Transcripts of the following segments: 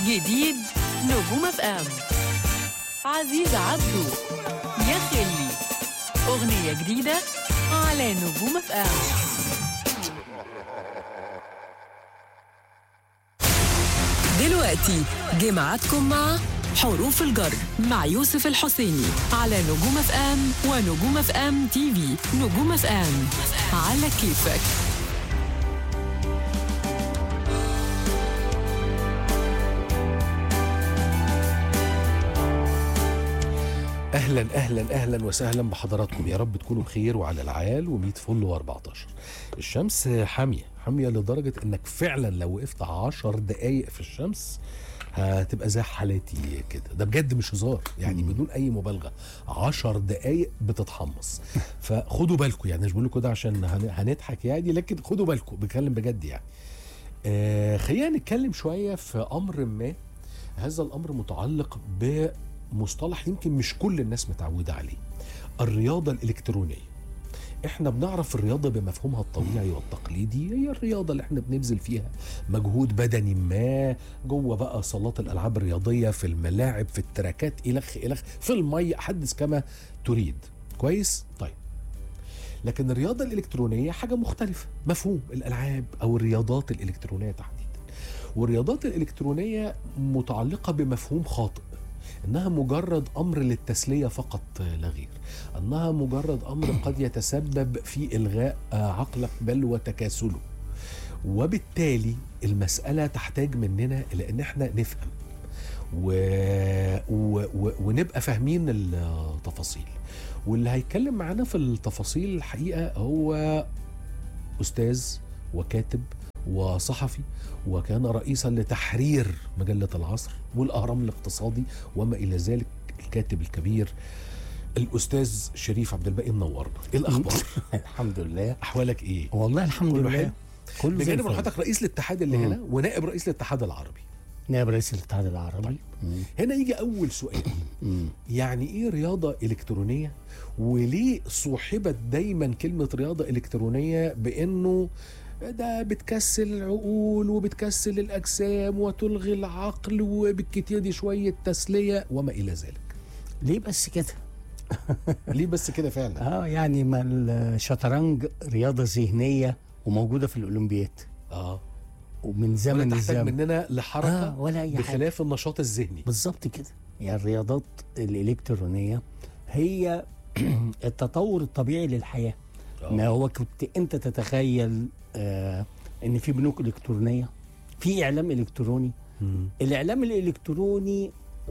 جديد نجوم اف ام عزيز عبده يا خلي اغنيه جديده على نجوم اف ام دلوقتي جمعتكم مع حروف الجر مع يوسف الحسيني على نجوم اف ام ونجوم اف ام تي في نجوم اف ام على كيفك اهلا اهلا اهلا وسهلا بحضراتكم يا رب تكونوا بخير وعلى العال و100 فل و14 الشمس حاميه حاميه لدرجه انك فعلا لو وقفت 10 دقائق في الشمس هتبقى زي حالاتي كده ده بجد مش هزار يعني بدون اي مبالغه 10 دقائق بتتحمص فخدوا بالكم يعني مش بقول لكم ده عشان هن- هنضحك يعني لكن خدوا بالكم بتكلم بجد يعني آه خلينا نتكلم شويه في امر ما هذا الامر متعلق بمصطلح يمكن مش كل الناس متعوده عليه الرياضه الالكترونيه احنا بنعرف الرياضه بمفهومها الطبيعي والتقليدي هي الرياضه اللي احنا بنبذل فيها مجهود بدني ما جوه بقى صالات الالعاب الرياضيه في الملاعب في التراكات الخ الخ في الميه حدث كما تريد كويس طيب لكن الرياضه الالكترونيه حاجه مختلفه مفهوم الالعاب او الرياضات الالكترونيه تحديدا والرياضات الالكترونيه متعلقه بمفهوم خاطئ انها مجرد امر للتسليه فقط لا غير انها مجرد امر قد يتسبب في الغاء عقلك بل وتكاسله وبالتالي المساله تحتاج مننا الى ان احنا نفهم و... و... و... ونبقى فاهمين التفاصيل واللي هيتكلم معانا في التفاصيل الحقيقه هو استاذ وكاتب وصحفي وكان رئيسا لتحرير مجله العصر والاهرام الاقتصادي وما الى ذلك الكاتب الكبير الاستاذ شريف عبد الباقي منورنا ايه الاخبار الحمد لله احوالك ايه والله الحمد كله لله حلو؟ كله زي بجانب الفل. حضرتك رئيس الاتحاد اللي مم. هنا ونائب رئيس الاتحاد العربي نائب رئيس الاتحاد العربي مم. هنا يجي اول سؤال مم. يعني ايه رياضه الكترونيه وليه صوحبت دايما كلمه رياضه الكترونيه بانه ده بتكسل العقول وبتكسل الاجسام وتلغي العقل وبالكتير دي شويه تسليه وما الى ذلك ليه بس كده ليه بس كده فعلا اه يعني ما الشطرنج رياضه ذهنيه وموجوده في الاولمبياد اه ومن ولا زمن تحتاج الزمن مننا لحركه آه ولا اي حاجه بخلاف النشاط الذهني بالظبط كده يعني الرياضات الالكترونيه هي التطور الطبيعي للحياه آه. ما هو كنت انت تتخيل آه ان في بنوك الكترونيه في اعلام الكتروني مم. الاعلام الالكتروني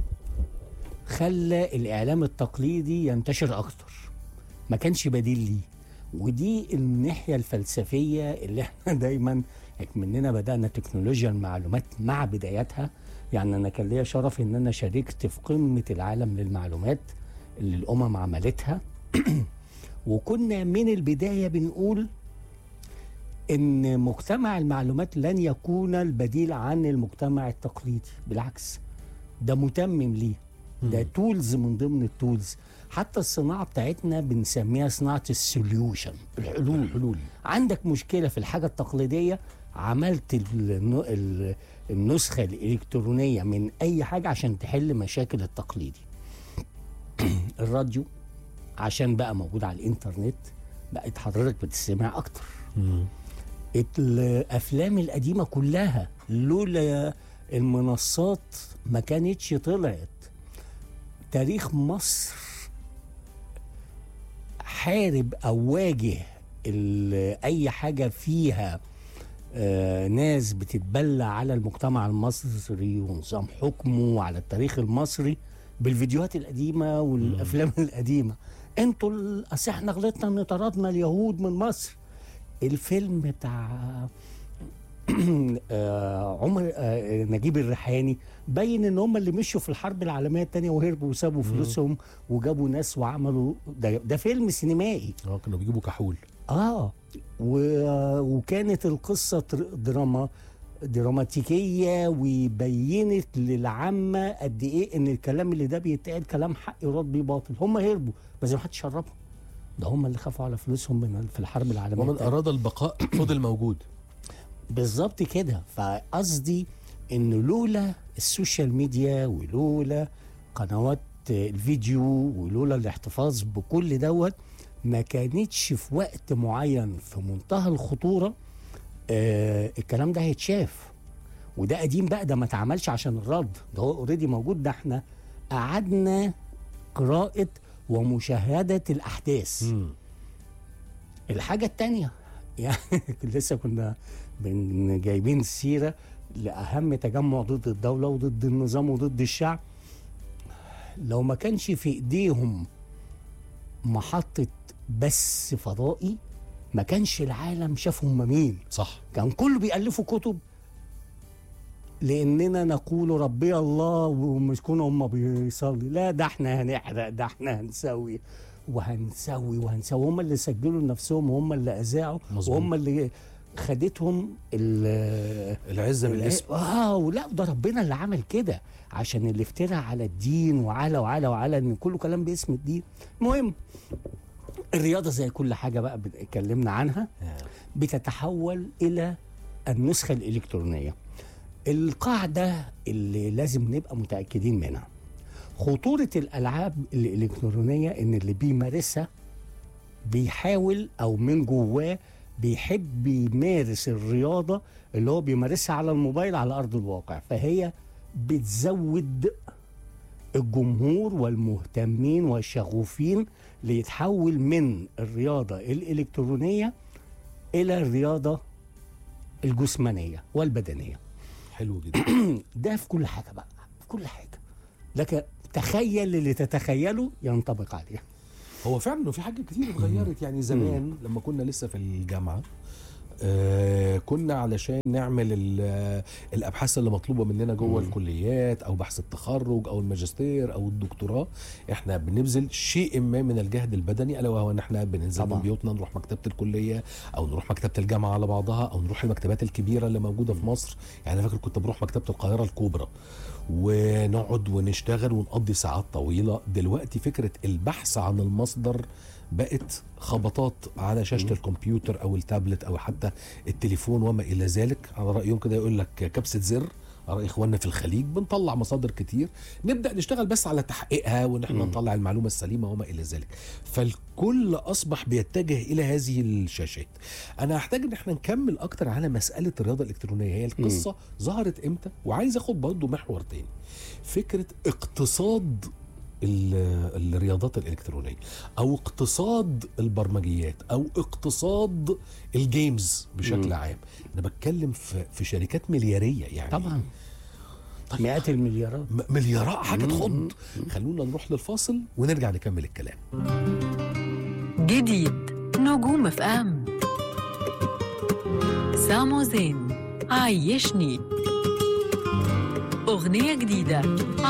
خلى الاعلام التقليدي ينتشر اكتر ما كانش بديل ليه ودي الناحيه الفلسفيه اللي احنا دايما مننا بدانا تكنولوجيا المعلومات مع بداياتها يعني انا كان ليا شرف ان انا شاركت في قمه العالم للمعلومات اللي الامم عملتها وكنا من البدايه بنقول ان مجتمع المعلومات لن يكون البديل عن المجتمع التقليدي بالعكس ده متمم ليه ده تولز من ضمن التولز حتى الصناعه بتاعتنا بنسميها صناعه السوليوشن الحلول الحلول عندك مشكله في الحاجه التقليديه عملت الن- ال- النسخه الالكترونيه من اي حاجه عشان تحل مشاكل التقليدي الراديو عشان بقى موجود على الانترنت بقت حضرتك بتسمع اكتر مم. الافلام القديمه كلها لولا المنصات ما كانتش طلعت تاريخ مصر حارب او واجه ال- اي حاجه فيها آه ناس بتتبلى على المجتمع المصري ونظام حكمه وعلى التاريخ المصري بالفيديوهات القديمه والافلام القديمه انتوا ال- اصل احنا غلطنا ان طردنا اليهود من مصر الفيلم بتاع آه، عمر آه، نجيب الريحاني بين ان هم اللي مشوا في الحرب العالميه الثانيه وهربوا وسابوا فلوسهم وجابوا ناس وعملوا ده, ده فيلم سينمائي اه كانوا بيجيبوا كحول اه و... وكانت القصه تر- دراما دراماتيكيه وبينت للعامه قد ايه ان الكلام اللي ده بيتقال كلام حق يراد بيه باطل هم هربوا بس ما حدش شربهم ده هم اللي خافوا على فلوسهم من في الحرب العالميه ومن التانية. اراد البقاء فضل موجود بالظبط كده فقصدي ان لولا السوشيال ميديا ولولا قنوات الفيديو ولولا الاحتفاظ بكل دوت ما كانتش في وقت معين في منتهى الخطوره آه الكلام ده هيتشاف وده قديم بقى ده ما اتعملش عشان الرد ده هو اوريدي موجود ده احنا قعدنا قراءه ومشاهده الاحداث مم. الحاجة التانية يعني لسه كنا بن- جايبين السيرة لأهم تجمع ضد الدولة وضد النظام وضد الشعب لو ما كانش في إيديهم محطة بس فضائي ما كانش العالم شاف هم مين صح كان كله بيألفوا كتب لاننا نقول ربي الله ومسكون هم بيصلي لا ده احنا هنحرق ده احنا هنسوي وهنسوي وهنسوي هم اللي سجلوا لنفسهم وهم اللي اذاعوا مظبوط. وهم اللي خدتهم ال- العزه بالاسم اه ولا ده ربنا اللي عمل كده عشان اللي افترى على الدين وعلى وعلى وعلى ان كله كلام باسم الدين المهم الرياضه زي كل حاجه بقى بن- اتكلمنا عنها بتتحول الى النسخه الالكترونيه القاعده اللي لازم نبقى متاكدين منها خطوره الالعاب الالكترونيه ان اللي بيمارسها بيحاول او من جواه بيحب يمارس الرياضه اللي هو بيمارسها على الموبايل على ارض الواقع فهي بتزود الجمهور والمهتمين والشغوفين ليتحول من الرياضه الالكترونيه الى الرياضه الجسمانيه والبدنيه حلو جدا ده في كل حاجه بقى في كل حاجه لك تخيل اللي تتخيله ينطبق عليه هو فعلا إنه في حاجات كتير اتغيرت يعني زمان لما كنا لسه في الجامعه آه كنا علشان نعمل ال- الابحاث اللي مطلوبه مننا جوه الكليات او بحث التخرج او الماجستير او الدكتوراه احنا بنبذل شيء ما من الجهد البدني الا وهو ان احنا بننزل طبعاً. من بيوتنا نروح مكتبه الكليه او نروح مكتبه الجامعه على بعضها او نروح المكتبات الكبيره اللي موجوده في مصر يعني انا فاكر كنت بروح مكتبه القاهره الكبرى ونقعد ونشتغل ونقضي ساعات طويله دلوقتي فكره البحث عن المصدر بقت خبطات على شاشه الكمبيوتر او التابلت او حتى التليفون وما الى ذلك على رايهم كده يقول لك كبسه زر على رأي اخواننا في الخليج بنطلع مصادر كتير نبدا نشتغل بس على تحقيقها وان احنا نطلع المعلومه السليمه وما الى ذلك فالكل اصبح بيتجه الى هذه الشاشات انا هحتاج ان احنا نكمل اكتر على مساله الرياضه الالكترونيه هي القصه ظهرت امتى وعايز اخد برضه محور تاني فكره اقتصاد ال- الرياضات الالكترونيه او اقتصاد البرمجيات او اقتصاد الجيمز بشكل مم. عام انا بتكلم في في شركات ملياريه يعني طبعا طيب. مئات المليارات م- مليارات حاجه تخض خلونا نروح للفاصل ونرجع نكمل الكلام جديد نجوم اف ام سامو زين عيشني أغنية جديدة